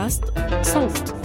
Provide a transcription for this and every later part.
بودكاست صوت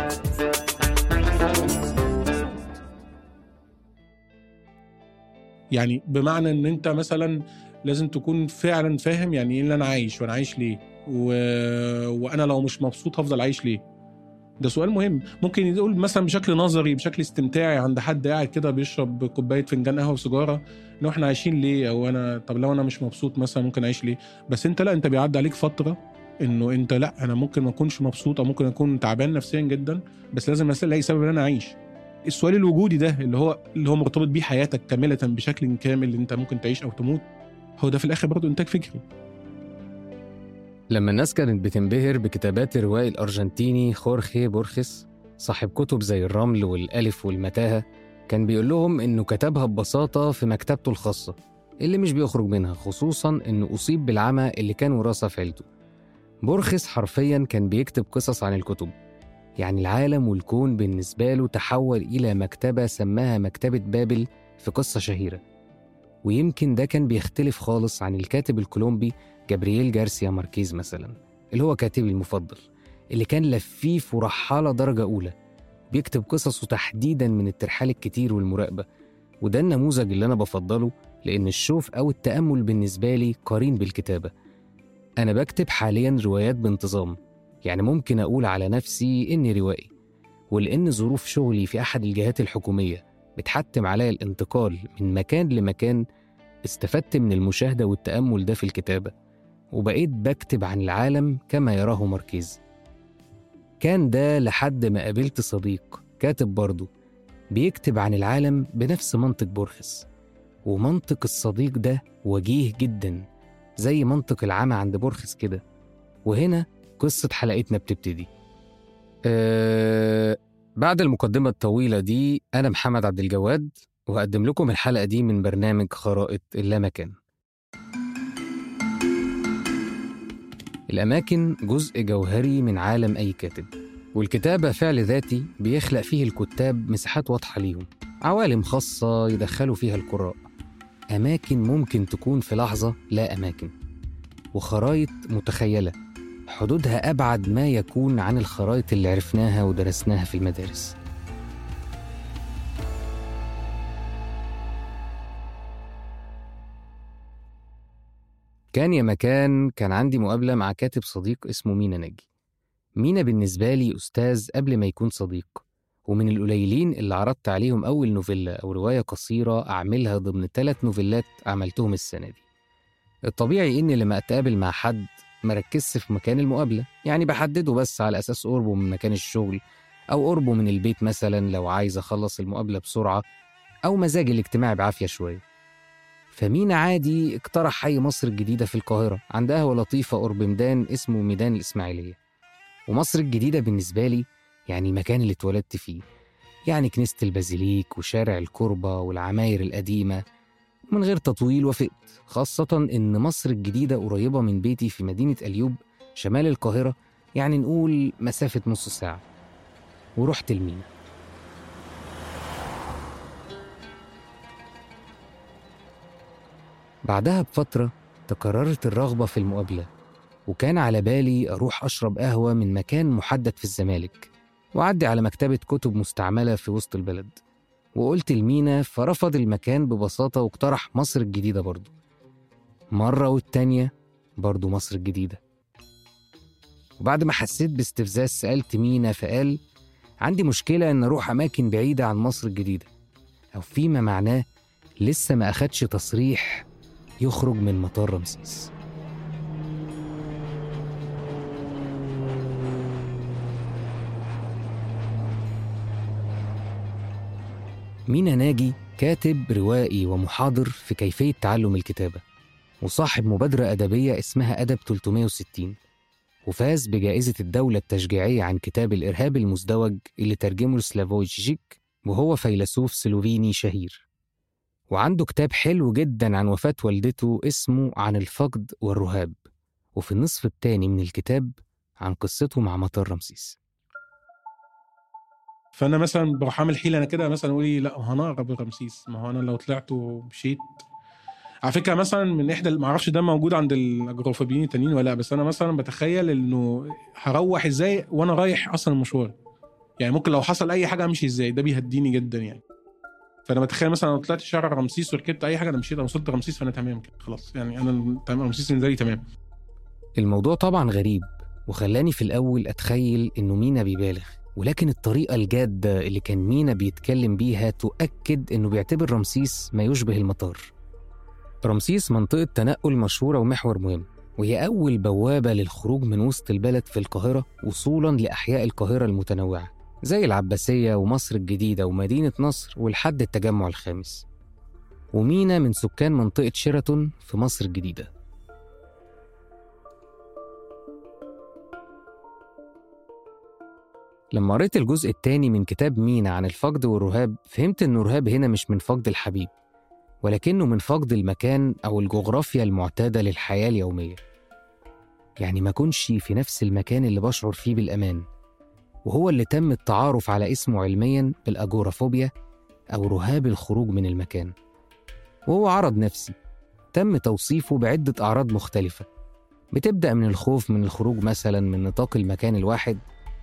يعني بمعنى ان انت مثلا لازم تكون فعلا فاهم يعني ايه اللي انا عايش وانا عايش ليه و... وانا لو مش مبسوط هفضل عايش ليه ده سؤال مهم ممكن يقول مثلا بشكل نظري بشكل استمتاعي عند حد قاعد كده بيشرب كوبايه فنجان قهوه وسيجاره انه احنا عايشين ليه او انا طب لو انا مش مبسوط مثلا ممكن اعيش ليه بس انت لا انت بيعدي عليك فتره انه انت لا انا ممكن ما اكونش مبسوط او ممكن اكون تعبان نفسيا جدا بس لازم الاقي سبب ان انا اعيش السؤال الوجودي ده اللي هو اللي هو مرتبط بيه حياتك كامله بشكل كامل انت ممكن تعيش او تموت هو ده في الاخر برضه انتاج فكري لما الناس كانت بتنبهر بكتابات الروائي الأرجنتيني خورخي بورخس صاحب كتب زي الرمل والألف والمتاهة كان بيقول لهم إنه كتبها ببساطة في مكتبته الخاصة اللي مش بيخرج منها خصوصا إنه أصيب بالعمى اللي كان وراثة في عيلته بورخس حرفيا كان بيكتب قصص عن الكتب يعني العالم والكون بالنسبة له تحول إلى مكتبة سماها مكتبة بابل في قصة شهيرة ويمكن ده كان بيختلف خالص عن الكاتب الكولومبي جابرييل جارسيا ماركيز مثلا اللي هو كاتبي المفضل اللي كان لفيف ورحالة درجة أولى بيكتب قصصه تحديدا من الترحال الكتير والمراقبة وده النموذج اللي أنا بفضله لأن الشوف أو التأمل بالنسبة لي قرين بالكتابة أنا بكتب حاليا روايات بانتظام يعني ممكن أقول على نفسي إني روائي ولأن ظروف شغلي في أحد الجهات الحكومية بتحتم عليا الانتقال من مكان لمكان استفدت من المشاهدة والتأمل ده في الكتابة وبقيت بكتب عن العالم كما يراه ماركيز كان ده لحد ما قابلت صديق كاتب برضه بيكتب عن العالم بنفس منطق بورخس ومنطق الصديق ده وجيه جدا زي منطق العمى عند بورخس كده وهنا قصة حلقتنا بتبتدي أه بعد المقدمة الطويلة دي أنا محمد عبد الجواد وهقدم لكم الحلقة دي من برنامج خرائط اللامكان الأماكن جزء جوهري من عالم أي كاتب والكتابة فعل ذاتي بيخلق فيه الكتاب مساحات واضحة ليهم عوالم خاصة يدخلوا فيها القراء أماكن ممكن تكون في لحظة لا أماكن وخرايط متخيلة حدودها أبعد ما يكون عن الخرايط اللي عرفناها ودرسناها في المدارس كان يا مكان كان عندي مقابلة مع كاتب صديق اسمه مينا ناجي مينا بالنسبة لي أستاذ قبل ما يكون صديق ومن القليلين اللي عرضت عليهم أول نوفيلا أو رواية قصيرة أعملها ضمن ثلاث نوفيلات عملتهم السنة دي الطبيعي إني لما أتقابل مع حد مركزش في مكان المقابلة يعني بحدده بس على أساس قربه من مكان الشغل أو قربه من البيت مثلا لو عايز أخلص المقابلة بسرعة أو مزاجي الاجتماعي بعافية شوية فمينا عادي اقترح حي مصر الجديدة في القاهرة عند قهوة لطيفة قرب ميدان اسمه ميدان الإسماعيلية ومصر الجديدة بالنسبة لي يعني المكان اللي اتولدت فيه يعني كنيسة البازيليك وشارع الكربة والعماير القديمة ومن غير تطويل وافقت خاصة إن مصر الجديدة قريبة من بيتي في مدينة أليوب شمال القاهرة يعني نقول مسافة نص ساعة ورحت المينا بعدها بفترة تكررت الرغبة في المقابلة وكان على بالي أروح أشرب قهوة من مكان محدد في الزمالك وأعدي على مكتبة كتب مستعملة في وسط البلد وقلت لمينا فرفض المكان ببساطة واقترح مصر الجديدة برضه مرة والتانية برضه مصر الجديدة وبعد ما حسيت باستفزاز سألت مينا فقال عندي مشكلة إن أروح أماكن بعيدة عن مصر الجديدة أو فيما معناه لسه ما أخدش تصريح يخرج من مطار رمسيس مينا ناجي كاتب روائي ومحاضر في كيفية تعلم الكتابة وصاحب مبادرة أدبية اسمها أدب 360 وفاز بجائزة الدولة التشجيعية عن كتاب الإرهاب المزدوج اللي ترجمه سلافوي جيك وهو فيلسوف سلوفيني شهير وعنده كتاب حلو جدا عن وفاة والدته اسمه عن الفقد والرهاب وفي النصف الثاني من الكتاب عن قصته مع مطار رمسيس فانا مثلا بروح اعمل حيله انا كده مثلا اقول إيه، لا هنهرب رمسيس ما هو انا لو طلعت ومشيت على فكره مثلا من احدى ما اعرفش ده موجود عند الاجروفوبيين التانيين ولا لا بس انا مثلا بتخيل انه هروح ازاي وانا رايح اصلا المشوار يعني ممكن لو حصل اي حاجه امشي ازاي ده بيهديني جدا يعني فانا بتخيل مثلا لو طلعت شارع رمسيس وركبت اي حاجه انا مشيت انا وصلت رمسيس فانا تمام كده خلاص يعني انا تمام رمسيس بالنسبه لي تمام الموضوع طبعا غريب وخلاني في الأول أتخيل إنه مينا بيبالغ ولكن الطريقة الجادة اللي كان مينا بيتكلم بيها تؤكد إنه بيعتبر رمسيس ما يشبه المطار رمسيس منطقة تنقل مشهورة ومحور مهم وهي أول بوابة للخروج من وسط البلد في القاهرة وصولا لأحياء القاهرة المتنوعة زي العباسية ومصر الجديدة ومدينة نصر ولحد التجمع الخامس ومينا من سكان منطقة شيراتون في مصر الجديدة لما قريت الجزء الثاني من كتاب مينا عن الفقد والرهاب فهمت إن الرهاب هنا مش من فقد الحبيب ولكنه من فقد المكان أو الجغرافيا المعتادة للحياة اليومية يعني ما كنش في نفس المكان اللي بشعر فيه بالأمان وهو اللي تم التعارف على اسمه علميا بالأجورافوبيا أو رهاب الخروج من المكان وهو عرض نفسي تم توصيفه بعدة أعراض مختلفة بتبدأ من الخوف من الخروج مثلا من نطاق المكان الواحد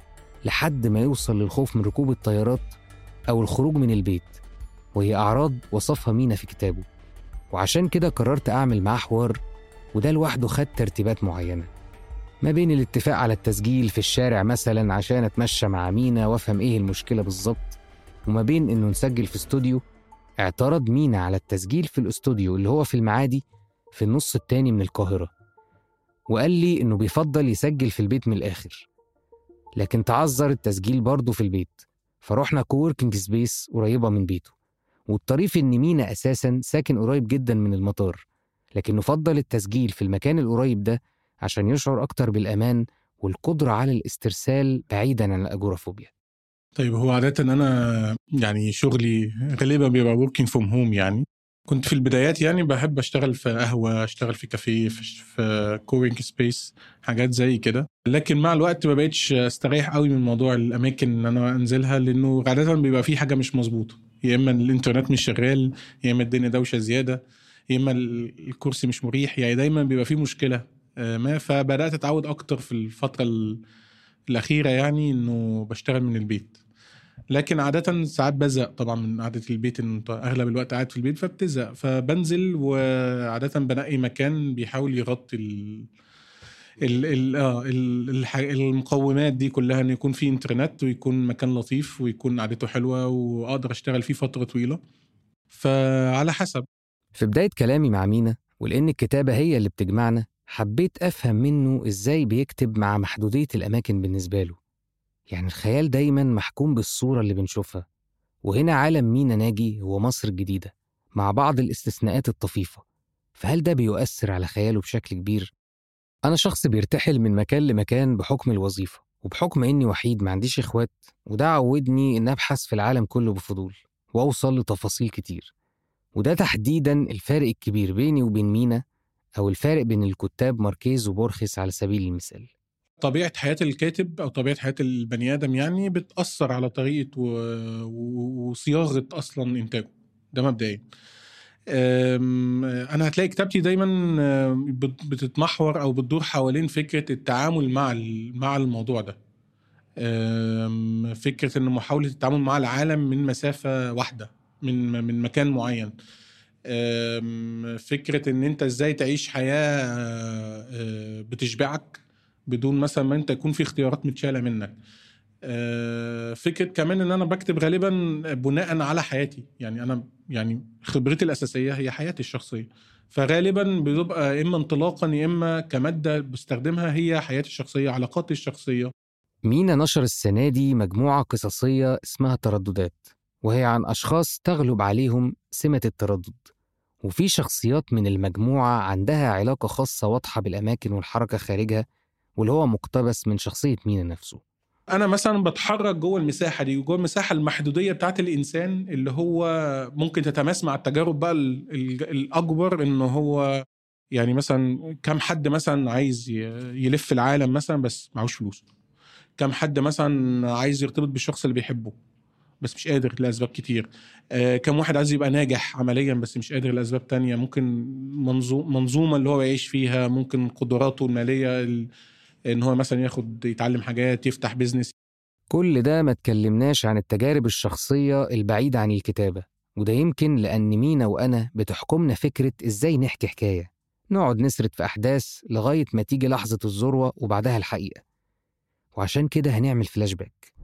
لحد ما يوصل للخوف من ركوب الطيارات أو الخروج من البيت وهي أعراض وصفها مينا في كتابه وعشان كده قررت أعمل معاه حوار وده لوحده خد ترتيبات معينة ما بين الاتفاق على التسجيل في الشارع مثلا عشان أتمشى مع مينا وأفهم إيه المشكلة بالظبط وما بين إنه نسجل في استوديو اعترض مينا على التسجيل في الاستوديو اللي هو في المعادي في النص التاني من القاهرة وقال لي إنه بيفضل يسجل في البيت من الآخر لكن تعذر التسجيل برضه في البيت فروحنا كووركينج سبيس قريبة من بيته والطريف إن مينا أساسا ساكن قريب جدا من المطار لكنه فضل التسجيل في المكان القريب ده عشان يشعر أكتر بالأمان والقدرة على الاسترسال بعيدا عن الأجورافوبيا طيب هو عادة أنا يعني شغلي غالبا بيبقى working from home يعني كنت في البدايات يعني بحب أشتغل في قهوة أشتغل في كافيه في, في كوينج سبيس حاجات زي كده لكن مع الوقت ما بقتش استريح قوي من موضوع الأماكن اللي أنا أنزلها لأنه عادة بيبقى في حاجة مش مظبوطة يا إما الإنترنت مش شغال يا إما الدنيا دوشة زيادة يا إما الكرسي مش مريح يعني دايما بيبقى في مشكلة ما فبدأت أتعود أكتر في الفترة الأخيرة يعني إنه بشتغل من البيت لكن عادة ساعات بزهق طبعا من قعدة البيت ان انت اغلب الوقت قاعد في البيت فبتزهق فبنزل وعادة بنقي مكان بيحاول يغطي ال ال ال اه ال المقومات دي كلها ان يكون في انترنت ويكون مكان لطيف ويكون قعدته حلوه واقدر اشتغل فيه فتره طويله فعلى حسب في بداية كلامي مع مينا ولأن الكتابة هي اللي بتجمعنا حبيت أفهم منه إزاي بيكتب مع محدودية الأماكن بالنسبة له يعني الخيال دايما محكوم بالصورة اللي بنشوفها وهنا عالم مينا ناجي هو مصر الجديدة مع بعض الاستثناءات الطفيفة فهل ده بيؤثر على خياله بشكل كبير؟ أنا شخص بيرتحل من مكان لمكان بحكم الوظيفة وبحكم إني وحيد ما عنديش إخوات وده عودني إن أبحث في العالم كله بفضول وأوصل لتفاصيل كتير وده تحديدا الفارق الكبير بيني وبين مينا أو الفارق بين الكتاب ماركيز وبورخس على سبيل المثال طبيعة حياة الكاتب أو طبيعة حياة البني آدم يعني بتأثر على طريقة و... و... وصياغة أصلا إنتاجه ده مبدئيا أنا هتلاقي كتابتي دايما بتتمحور أو بتدور حوالين فكرة التعامل مع مع الموضوع ده فكرة إن محاولة التعامل مع العالم من مسافة واحدة من من مكان معين فكرة إن أنت إزاي تعيش حياة بتشبعك بدون مثلا ما انت يكون في اختيارات متشاله منك فكره كمان ان انا بكتب غالبا بناء على حياتي يعني انا يعني خبرتي الاساسيه هي حياتي الشخصيه فغالبا بتبقى اما انطلاقا يا اما كماده بستخدمها هي حياتي الشخصيه علاقاتي الشخصيه مينا نشر السنة دي مجموعة قصصية اسمها ترددات وهي عن أشخاص تغلب عليهم سمة التردد وفي شخصيات من المجموعة عندها علاقة خاصة واضحة بالأماكن والحركة خارجها واللي هو مقتبس من شخصية مينا نفسه انا مثلا بتحرك جوه المساحه دي جوه المساحه المحدوديه بتاعت الانسان اللي هو ممكن تتماس مع التجارب بقى الاكبر ان هو يعني مثلا كم حد مثلا عايز يلف العالم مثلا بس معهوش فلوس كم حد مثلا عايز يرتبط بالشخص اللي بيحبه بس مش قادر لاسباب كتير آه كم واحد عايز يبقى ناجح عمليا بس مش قادر لاسباب تانية ممكن منظو- منظومه اللي هو يعيش فيها ممكن قدراته الماليه ال- ان هو مثلا ياخد يتعلم حاجات يفتح بيزنس كل ده ما تكلمناش عن التجارب الشخصية البعيدة عن الكتابة وده يمكن لأن مينا وأنا بتحكمنا فكرة إزاي نحكي حكاية نقعد نسرد في أحداث لغاية ما تيجي لحظة الذروة وبعدها الحقيقة وعشان كده هنعمل فلاش باك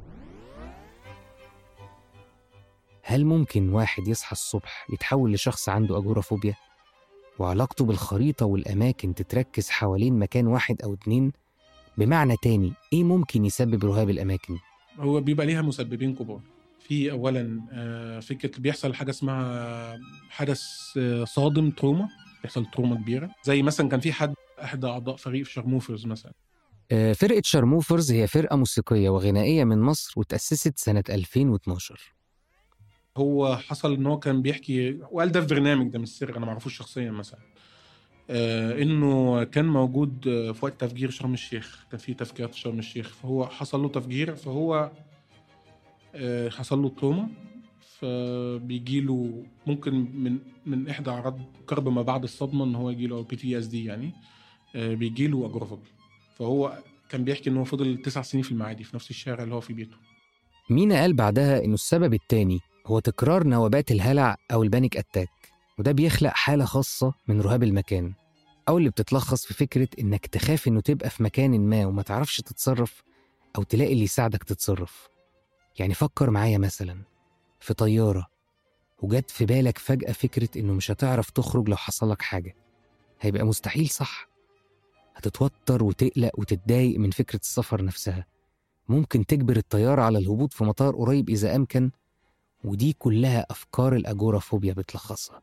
هل ممكن واحد يصحى الصبح يتحول لشخص عنده أجورافوبيا؟ وعلاقته بالخريطة والأماكن تتركز حوالين مكان واحد أو اتنين؟ بمعنى تاني إيه ممكن يسبب رهاب الأماكن؟ هو بيبقى ليها مسببين كبار في اولا آه، فكره بيحصل حاجه اسمها حدث آه، صادم تروما بيحصل تروما كبيره زي مثلا كان في حد احدى اعضاء فريق في شرموفرز مثلا آه، فرقة شارموفرز هي فرقة موسيقية وغنائية من مصر وتأسست سنة 2012 هو حصل ان هو كان بيحكي وقال ده في برنامج ده مش سر انا ما اعرفوش شخصيا مثلا آه انه كان موجود آه، في وقت تفجير شرم الشيخ كان في تفجيرات في شرم الشيخ فهو حصل له تفجير فهو آه حصل له تروما فبيجي له ممكن من من احدى اعراض كرب ما بعد الصدمه ان هو يجي له بي تي اس دي يعني آه بيجي له اجروفوبيا فهو كان بيحكي ان هو فضل تسع سنين في المعادي في نفس الشارع اللي هو في بيته مينا قال بعدها إنه السبب التاني هو تكرار نوبات الهلع أو البانيك أتاك وده بيخلق حالة خاصة من رهاب المكان أو اللي بتتلخص في فكرة إنك تخاف إنه تبقى في مكان ما وما تعرفش تتصرف أو تلاقي اللي يساعدك تتصرف يعني فكر معايا مثلا في طيارة وجت في بالك فجأة فكرة إنه مش هتعرف تخرج لو حصلك حاجة هيبقى مستحيل صح هتتوتر وتقلق وتتضايق من فكرة السفر نفسها ممكن تجبر الطيارة على الهبوط في مطار قريب إذا أمكن ودي كلها أفكار الأجورافوبيا بتلخصها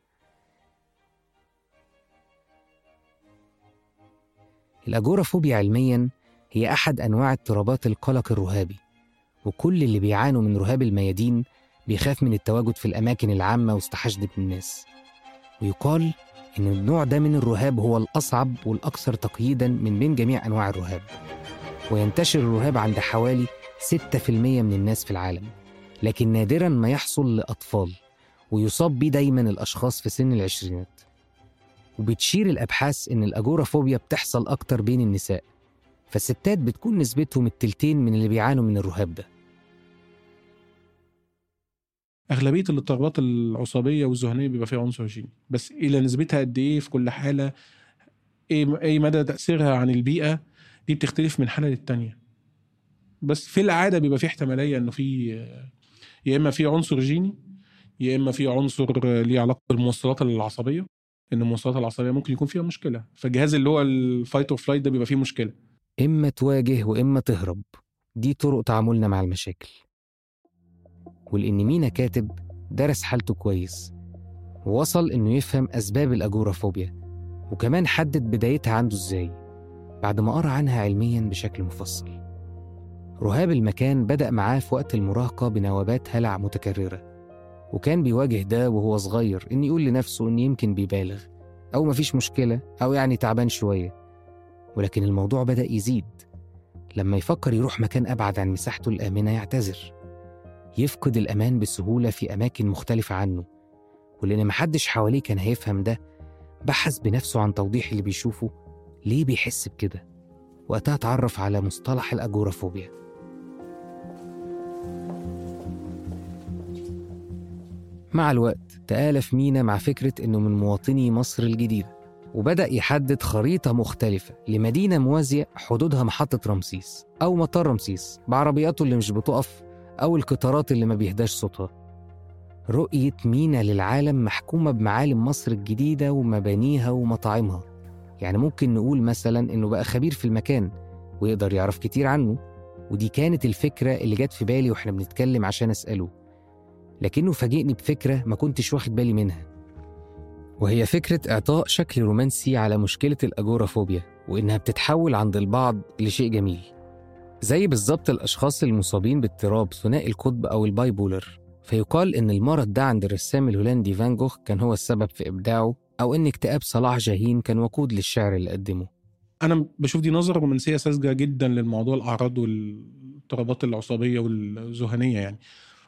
الأجورافوبيا علميا هي أحد أنواع اضطرابات القلق الرهابي وكل اللي بيعانوا من رهاب الميادين بيخاف من التواجد في الأماكن العامة وسط حشد الناس ويقال إن النوع ده من الرهاب هو الأصعب والأكثر تقييدا من بين جميع أنواع الرهاب وينتشر الرهاب عند حوالي 6% من الناس في العالم لكن نادرا ما يحصل لأطفال ويصاب بيه دايما الأشخاص في سن العشرينات وبتشير الأبحاث إن الأجورافوبيا بتحصل أكتر بين النساء فالستات بتكون نسبتهم التلتين من اللي بيعانوا من الرهاب ده اغلبيه الاضطرابات العصبيه والذهنيه بيبقى فيها عنصر جيني بس الى نسبتها قد ايه في كل حاله ايه اي مدى تاثيرها عن البيئه دي بتختلف من حاله للتانيه بس في العاده بيبقى في احتماليه انه في يا اما في عنصر جيني يا اما في عنصر ليه علاقه بالموصلات العصبيه ان الموصلات العصبيه ممكن يكون فيها مشكله فالجهاز اللي هو الفايت اور فلايت ده بيبقى فيه مشكله إما تواجه وإما تهرب دي طرق تعاملنا مع المشاكل ولأن مينا كاتب درس حالته كويس ووصل إنه يفهم أسباب الأجورافوبيا وكمان حدد بدايتها عنده إزاي بعد ما قرأ عنها علميا بشكل مفصل رهاب المكان بدأ معاه في وقت المراهقة بنوبات هلع متكررة وكان بيواجه ده وهو صغير إن يقول لنفسه إن يمكن بيبالغ أو مفيش مشكلة أو يعني تعبان شوية ولكن الموضوع بدأ يزيد لما يفكر يروح مكان أبعد عن مساحته الآمنة يعتذر يفقد الأمان بسهولة في أماكن مختلفة عنه ولأن محدش حواليه كان هيفهم ده بحث بنفسه عن توضيح اللي بيشوفه ليه بيحس بكده وقتها اتعرف على مصطلح الأجورافوبيا مع الوقت تآلف مينا مع فكرة إنه من مواطني مصر الجديدة وبدأ يحدد خريطة مختلفة لمدينة موازية حدودها محطة رمسيس أو مطار رمسيس بعربياته اللي مش بتقف أو القطارات اللي ما بيهداش صوتها رؤية مينا للعالم محكومة بمعالم مصر الجديدة ومبانيها ومطاعمها يعني ممكن نقول مثلا إنه بقى خبير في المكان ويقدر يعرف كتير عنه ودي كانت الفكرة اللي جت في بالي وإحنا بنتكلم عشان أسأله لكنه فاجئني بفكرة ما كنتش واخد بالي منها وهي فكرة إعطاء شكل رومانسي على مشكلة الأجورافوبيا وإنها بتتحول عند البعض لشيء جميل زي بالظبط الأشخاص المصابين باضطراب ثنائي القطب أو الباي بولر فيقال إن المرض ده عند الرسام الهولندي فان جوخ كان هو السبب في إبداعه أو إن اكتئاب صلاح جاهين كان وقود للشعر اللي قدمه انا بشوف دي نظره رومانسيه ساذجه جدا للموضوع الاعراض والاضطرابات العصبيه والذهنيه يعني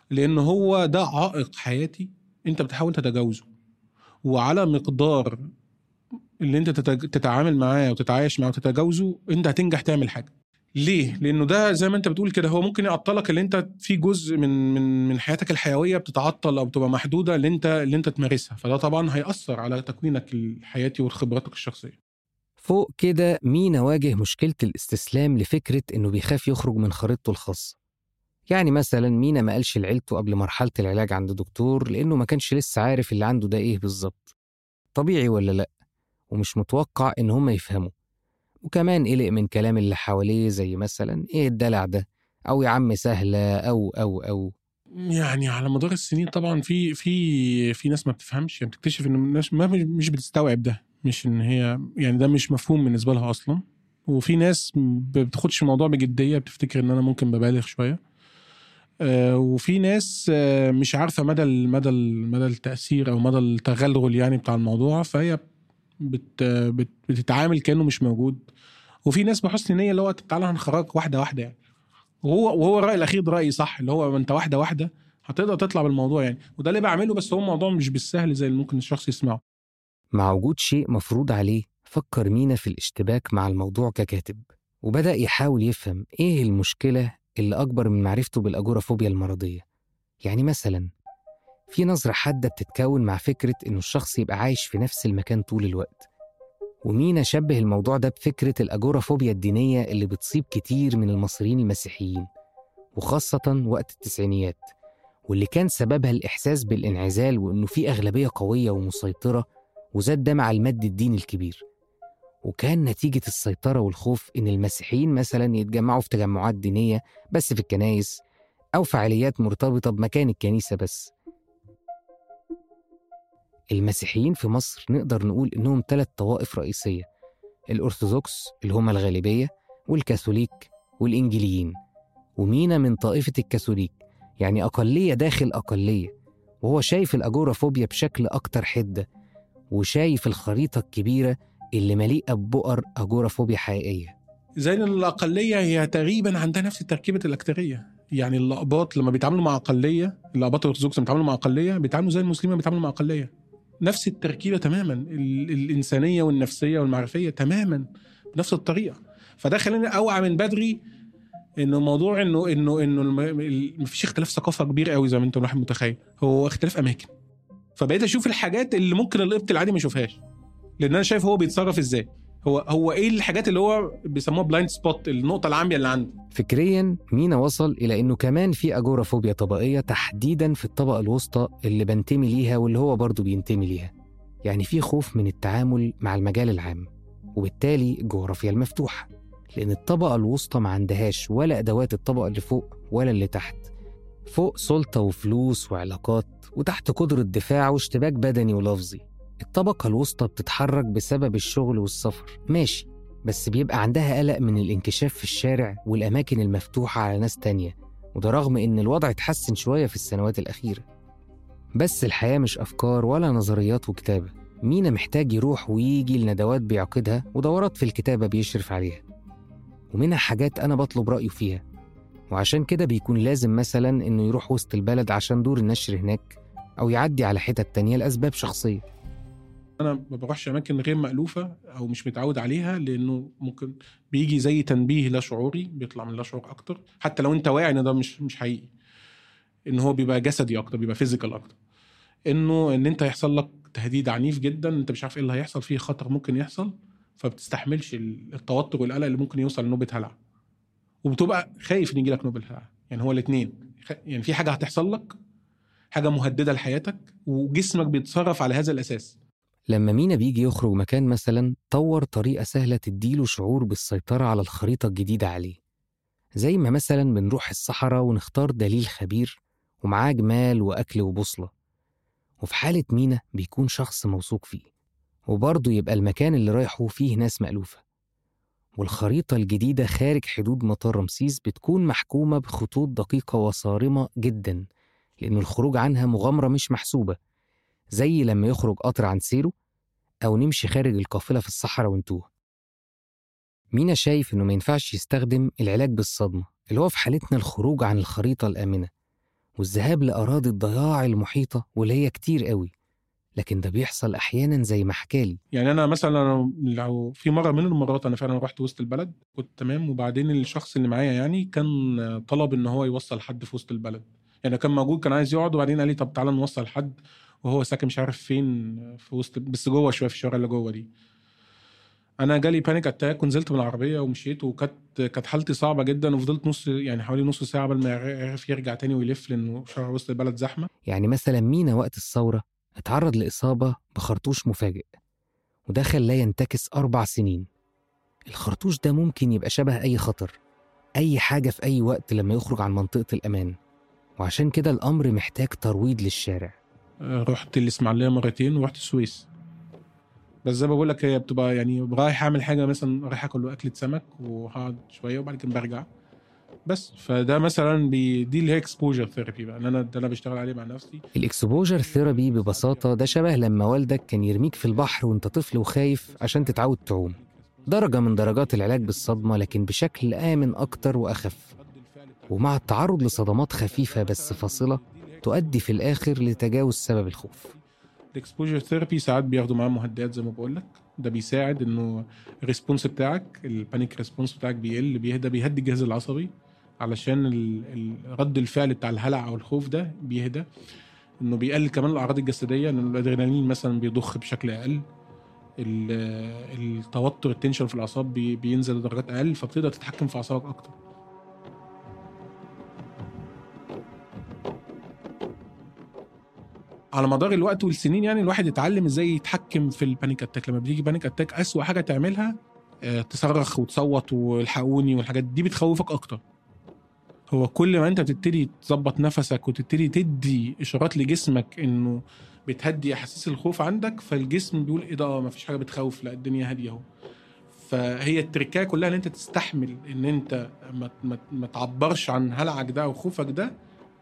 لان هو ده عائق حياتي انت بتحاول تتجاوزه وعلى مقدار اللي انت تتج... تتعامل معاه وتتعايش معاه وتتجاوزه انت هتنجح تعمل حاجه ليه؟ لانه ده زي ما انت بتقول كده هو ممكن يعطلك اللي انت في جزء من من من حياتك الحيويه بتتعطل او بتبقى محدوده اللي انت اللي انت تمارسها فده طبعا هياثر على تكوينك الحياتي وخبراتك الشخصيه. فوق كده مينا واجه مشكلة الاستسلام لفكرة إنه بيخاف يخرج من خريطته الخاصة يعني مثلا مينا ما قالش لعيلته قبل مرحلة العلاج عند دكتور لأنه ما كانش لسه عارف اللي عنده ده إيه بالظبط طبيعي ولا لأ ومش متوقع إن هم يفهموا وكمان قلق من كلام اللي حواليه زي مثلا إيه الدلع ده أو يا عم سهلة أو أو أو يعني على مدار السنين طبعا في في في ناس ما بتفهمش يعني بتكتشف ان الناس ما مش بتستوعب ده مش ان هي يعني ده مش مفهوم بالنسبه لها اصلا وفي ناس ما بتاخدش الموضوع بجديه بتفتكر ان انا ممكن ببالغ شويه آه، وفي ناس آه، مش عارفه مدى ال مدى ال مدى التاثير او مدى التغلغل يعني بتاع الموضوع فهي بت بت بتتعامل كانه مش موجود وفي ناس بحسن نيه اللي هو تعالى هنخرجك واحده واحده يعني وهو وهو الراي الاخير ده رايي صح اللي هو انت واحده واحده هتقدر تطلع بالموضوع يعني وده اللي بعمله بس هو الموضوع مش بالسهل زي اللي ممكن الشخص يسمعه مع وجود شيء مفروض عليه فكر مينا في الاشتباك مع الموضوع ككاتب وبدأ يحاول يفهم إيه المشكلة اللي أكبر من معرفته بالأجورافوبيا المرضية يعني مثلا في نظرة حادة بتتكون مع فكرة إنه الشخص يبقى عايش في نفس المكان طول الوقت ومينا شبه الموضوع ده بفكرة الأجورافوبيا الدينية اللي بتصيب كتير من المصريين المسيحيين وخاصة وقت التسعينيات واللي كان سببها الإحساس بالانعزال وإنه في أغلبية قوية ومسيطرة وزاد ده مع المد الديني الكبير وكان نتيجة السيطرة والخوف إن المسيحيين مثلا يتجمعوا في تجمعات دينية بس في الكنايس أو فعاليات مرتبطة بمكان الكنيسة بس المسيحيين في مصر نقدر نقول إنهم ثلاث طوائف رئيسية الأرثوذكس اللي هم الغالبية والكاثوليك والإنجيليين ومينا من طائفة الكاثوليك يعني أقلية داخل أقلية وهو شايف الأجورافوبيا بشكل أكتر حدة وشايف الخريطة الكبيرة اللي مليئة ببؤر أجورافوبيا حقيقية زي ان الاقليه هي تقريبا عندها نفس تركيبه الاكتريه يعني الاقباط لما بيتعاملوا مع اقليه الاقباط الارثوذكس لما بيتعاملوا مع اقليه بيتعاملوا زي المسلمين بيتعاملوا مع اقليه نفس التركيبه تماما ال- الانسانيه والنفسيه والمعرفيه تماما بنفس الطريقه فده خلاني اوعى من بدري انه موضوع انه انه انه الم- ال- مفيش اختلاف ثقافه كبير قوي زي ما انت الواحد متخيل هو اختلاف اماكن فبقيت اشوف الحاجات اللي ممكن القبط العادي ما يشوفهاش لان انا شايف هو بيتصرف ازاي هو هو ايه الحاجات اللي هو بيسموها بلايند سبوت النقطه العاميه اللي عنده فكريا مينا وصل إلى إنه كمان في أجورافوبيا طبقية تحديدا في الطبقة الوسطى اللي بنتمي ليها واللي هو برضه بينتمي ليها يعني في خوف من التعامل مع المجال العام وبالتالي الجغرافيا المفتوحة لأن الطبقة الوسطى ما عندهاش ولا أدوات الطبقة اللي فوق ولا اللي تحت فوق سلطة وفلوس وعلاقات وتحت قدرة دفاع واشتباك بدني ولفظي الطبقة الوسطى بتتحرك بسبب الشغل والسفر ماشي بس بيبقى عندها قلق من الانكشاف في الشارع والأماكن المفتوحة على ناس تانية وده رغم إن الوضع اتحسن شوية في السنوات الأخيرة بس الحياة مش أفكار ولا نظريات وكتابة مينا محتاج يروح ويجي لندوات بيعقدها ودورات في الكتابة بيشرف عليها ومنها حاجات أنا بطلب رأيه فيها وعشان كده بيكون لازم مثلا إنه يروح وسط البلد عشان دور النشر هناك أو يعدي على حتت تانية لأسباب شخصية انا ما بروحش اماكن غير مالوفه او مش متعود عليها لانه ممكن بيجي زي تنبيه لا شعوري بيطلع من لا شعور اكتر حتى لو انت واعي ان ده مش مش حقيقي ان هو بيبقى جسدي اكتر بيبقى فيزيكال اكتر انه ان انت هيحصل لك تهديد عنيف جدا انت مش عارف ايه اللي هيحصل فيه خطر ممكن يحصل فبتستحملش ال- التوتر والقلق اللي ممكن يوصل لنوبه هلع وبتبقى خايف ان يجي لك نوبه هلع يعني هو الاثنين يعني في حاجه هتحصل لك حاجه مهدده لحياتك وجسمك بيتصرف على هذا الاساس لما مينا بيجي يخرج مكان مثلا طور طريقة سهلة تديله شعور بالسيطرة على الخريطة الجديدة عليه زي ما مثلا بنروح الصحراء ونختار دليل خبير ومعاه جمال وأكل وبوصلة وفي حالة مينا بيكون شخص موثوق فيه وبرضه يبقى المكان اللي رايحه فيه ناس مألوفة والخريطة الجديدة خارج حدود مطار رمسيس بتكون محكومة بخطوط دقيقة وصارمة جدا لأن الخروج عنها مغامرة مش محسوبة زي لما يخرج قطر عن سيره أو نمشي خارج القافلة في الصحراء ونتوه مينا شايف إنه ما ينفعش يستخدم العلاج بالصدمة اللي هو في حالتنا الخروج عن الخريطة الآمنة والذهاب لأراضي الضياع المحيطة واللي هي كتير قوي لكن ده بيحصل أحيانا زي ما حكالي يعني انا مثلا لو في مره من المرات انا فعلا رحت وسط البلد كنت تمام وبعدين الشخص اللي معايا يعني كان طلب ان هو يوصل حد في وسط البلد يعني كان موجود كان عايز يقعد وبعدين قال لي طب تعالى نوصل حد وهو ساكن مش عارف فين في وسط بس جوه شويه في الشوارع اللي جوه دي انا جالي بانيك اتاك ونزلت من العربيه ومشيت وكانت كانت حالتي صعبه جدا وفضلت نص يعني حوالي نص ساعه قبل ما يعرف يرجع تاني ويلف لانه شارع وسط البلد زحمه يعني مثلا مينا وقت الثورة اتعرض لإصابة بخرطوش مفاجئ وده خلاه ينتكس أربع سنين الخرطوش ده ممكن يبقى شبه أي خطر أي حاجة في أي وقت لما يخرج عن منطقة الأمان وعشان كده الأمر محتاج ترويض للشارع رحت الاسماعيليه مرتين ورحت السويس بس زي ما بقول لك هي بتبقى يعني رايح اعمل حاجه مثلا رايح اكل اكله سمك وهقعد شويه وبعد كده برجع بس فده مثلا بي دي اللي هي اكسبوجر ثيرابي بقى ان انا ده انا بشتغل عليه مع نفسي الإكسبوجر ثيرابي ببساطة ده شبه لما والدك كان يرميك في البحر وانت طفل وخايف عشان تتعود تعوم درجة من درجات العلاج بالصدمة لكن بشكل آمن أكتر وأخف ومع التعرض لصدمات خفيفة بس فاصلة تؤدي في الآخر لتجاوز سبب الخوف الاكسبوجر ثيرابي ساعات بياخدوا معاه مهدئات زي ما بقول لك ده بيساعد انه الريسبونس بتاعك البانيك ريسبونس بتاعك بيقل بيهدى بيهدي الجهاز العصبي علشان ال- ال- رد الفعل بتاع الهلع او الخوف ده بيهدى انه بيقلل كمان الاعراض الجسديه ان الادرينالين مثلا بيضخ بشكل اقل ال- التوتر التنشن في الاعصاب بي- بينزل لدرجات اقل فبتقدر تتحكم في اعصابك اكتر على مدار الوقت والسنين يعني الواحد يتعلم ازاي يتحكم في البانيك اتاك لما بيجي بانيك اتاك اسوأ حاجه تعملها آه، تصرخ وتصوت والحقوني والحاجات دي بتخوفك اكتر هو كل ما انت بتبتدي تظبط نفسك وتبتدي تدي اشارات لجسمك انه بتهدي احاسيس الخوف عندك فالجسم بيقول ايه ده اه مفيش حاجه بتخوف لا الدنيا هاديه اهو فهي التركايه كلها ان انت تستحمل ان انت ما, ما, ما تعبرش عن هلعك ده او خوفك ده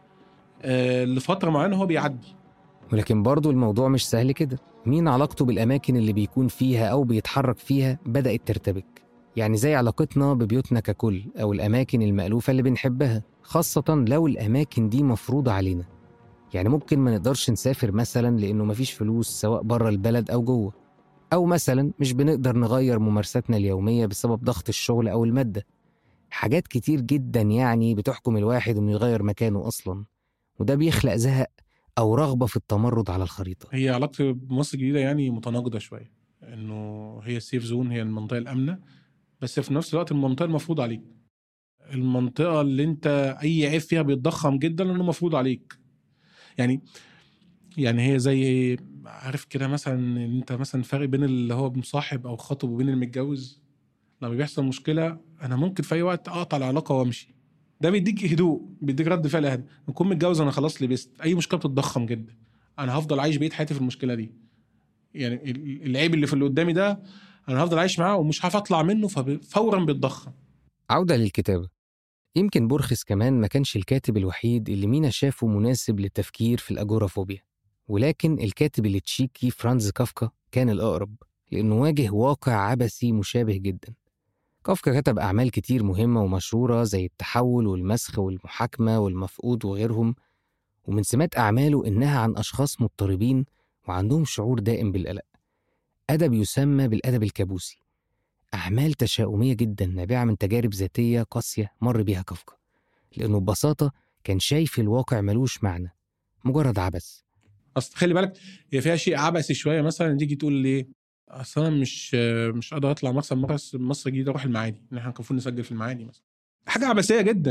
آه لفتره معينه هو بيعدي ولكن برضو الموضوع مش سهل كده مين علاقته بالأماكن اللي بيكون فيها أو بيتحرك فيها بدأت ترتبك يعني زي علاقتنا ببيوتنا ككل أو الأماكن المألوفة اللي بنحبها خاصة لو الأماكن دي مفروضة علينا يعني ممكن ما نقدرش نسافر مثلا لأنه مفيش فلوس سواء بره البلد أو جوه أو مثلا مش بنقدر نغير ممارساتنا اليومية بسبب ضغط الشغل أو المادة حاجات كتير جدا يعني بتحكم الواحد إنه يغير مكانه أصلا وده بيخلق زهق أو رغبة في التمرد على الخريطة هي علاقتي بمصر الجديده يعني متناقضه شويه انه هي السيف زون هي المنطقه الامنه بس في نفس الوقت المنطقه المفروض عليك المنطقه اللي انت اي عيب فيها بيتضخم جدا لانه مفروض عليك يعني يعني هي زي عارف كده مثلا ان انت مثلا فرق بين اللي هو مصاحب او خاطب وبين المتجوز لما بيحصل مشكله انا ممكن في اي وقت اقطع العلاقه وامشي ده بيديك هدوء بيديك رد فعل هادي نكون متجوز انا خلاص لبست اي مشكله بتتضخم جدا انا هفضل عايش بقيه حياتي في المشكله دي يعني ال- العيب اللي في اللي قدامي ده انا هفضل عايش معاه ومش هعرف اطلع منه ففورا بيتضخم عودة للكتابة يمكن بورخس كمان ما كانش الكاتب الوحيد اللي مينا شافه مناسب للتفكير في الأجورافوبيا ولكن الكاتب التشيكي فرانز كافكا كان الأقرب لأنه واجه واقع عبثي مشابه جدا كافكا كتب أعمال كتير مهمة ومشهورة زي التحول والمسخ والمحاكمة والمفقود وغيرهم ومن سمات أعماله إنها عن أشخاص مضطربين وعندهم شعور دائم بالقلق أدب يسمى بالأدب الكابوسي أعمال تشاؤمية جدا نابعة من تجارب ذاتية قاسية مر بيها كافكا لأنه ببساطة كان شايف الواقع ملوش معنى مجرد عبث اصل خلي بالك هي فيها شيء عبثي شويه مثلا تيجي تقول ليه اصل انا مش مش قادر اطلع مثلا مصر مصر الجديده اروح المعادي ان احنا كان المفروض نسجل في المعادي مثلا حاجه عبثيه جدا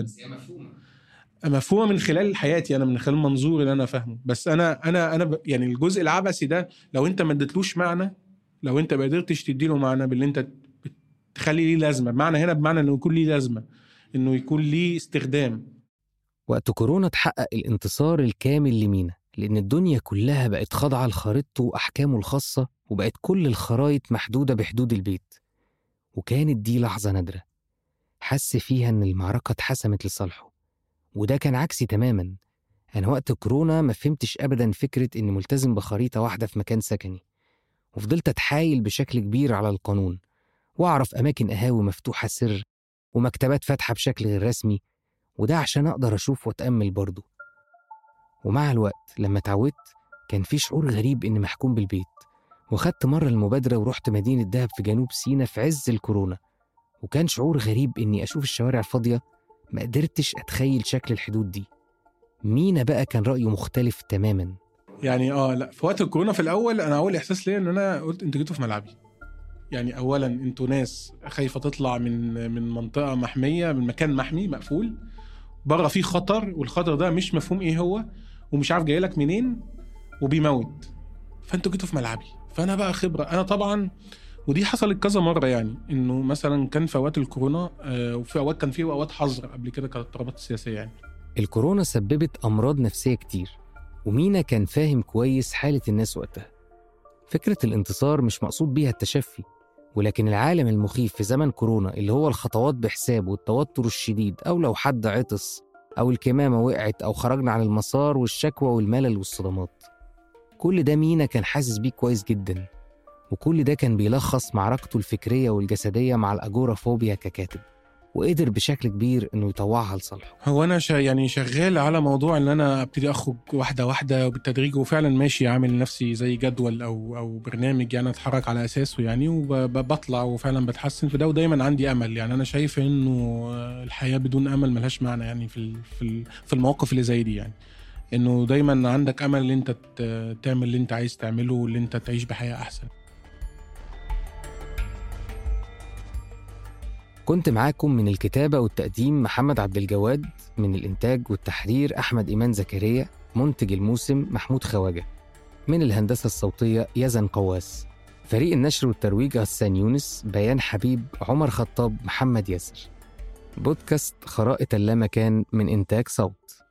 مفهومه من خلال حياتي انا من خلال منظوري اللي انا فاهمه بس انا انا انا ب... يعني الجزء العبثي ده لو انت ما اديتلوش معنى لو انت ما قدرتش تديله معنى باللي انت تخلي ليه لازمه معنى هنا بمعنى انه يكون ليه لازمه انه يكون ليه استخدام وقت كورونا اتحقق الانتصار الكامل لمينا لأن الدنيا كلها بقت خاضعة لخريطته وأحكامه الخاصة وبقت كل الخرايط محدودة بحدود البيت وكانت دي لحظة نادرة حس فيها إن المعركة اتحسمت لصالحه وده كان عكسي تماما أنا وقت كورونا ما فهمتش أبدا فكرة إني ملتزم بخريطة واحدة في مكان سكني وفضلت أتحايل بشكل كبير على القانون وأعرف أماكن قهاوي مفتوحة سر ومكتبات فاتحة بشكل غير رسمي وده عشان أقدر أشوف وأتأمل برضه ومع الوقت لما اتعودت كان في شعور غريب إني محكوم بالبيت وخدت مرة المبادرة ورحت مدينة دهب في جنوب سيناء في عز الكورونا وكان شعور غريب إني أشوف الشوارع الفاضية ما قدرتش أتخيل شكل الحدود دي مينا بقى كان رأيه مختلف تماما يعني اه لا في وقت الكورونا في الاول انا اول احساس ليا ان انا قلت انتوا جيتوا في ملعبي يعني اولا انتوا ناس خايفه تطلع من من منطقه محميه من مكان محمي مقفول بره فيه خطر والخطر ده مش مفهوم ايه هو ومش عارف جاي لك منين وبيموت فانتوا جيتوا في ملعبي فانا بقى خبره انا طبعا ودي حصلت كذا مره يعني انه مثلا كان في اوقات الكورونا آه، وفي اوقات كان في اوقات حظر قبل كده كانت الاضطرابات السياسيه يعني الكورونا سببت أمراض نفسية كتير ومينا كان فاهم كويس حالة الناس وقتها فكرة الانتصار مش مقصود بيها التشفي ولكن العالم المخيف في زمن كورونا اللي هو الخطوات بحساب والتوتر الشديد أو لو حد عطس أو الكمامة وقعت أو خرجنا عن المسار والشكوى والملل والصدمات كل ده مينا كان حاسس بيه كويس جدا وكل ده كان بيلخص معركته الفكرية والجسدية مع الأجورافوبيا ككاتب وقدر بشكل كبير إنه يطوعها لصالحه هو انا شا يعني شغال على موضوع ان انا ابتدي اخرج واحده واحده وبالتدريج وفعلا ماشي عامل لنفسي زي جدول او او برنامج يعني اتحرك على اساسه يعني وبطلع وفعلا بتحسن في ده ودايما عندي امل يعني انا شايف انه الحياه بدون امل ملهاش معنى يعني في ال- في ال- في المواقف اللي زي دي يعني انه دايما عندك امل ان انت ت- تعمل اللي انت عايز تعمله واللي انت تعيش بحياه احسن كنت معاكم من الكتابة والتقديم محمد عبد الجواد من الإنتاج والتحرير أحمد إيمان زكريا منتج الموسم محمود خواجة من الهندسة الصوتية يزن قواس فريق النشر والترويج غسان يونس بيان حبيب عمر خطاب محمد ياسر بودكاست خرائط اللامكان من إنتاج صوت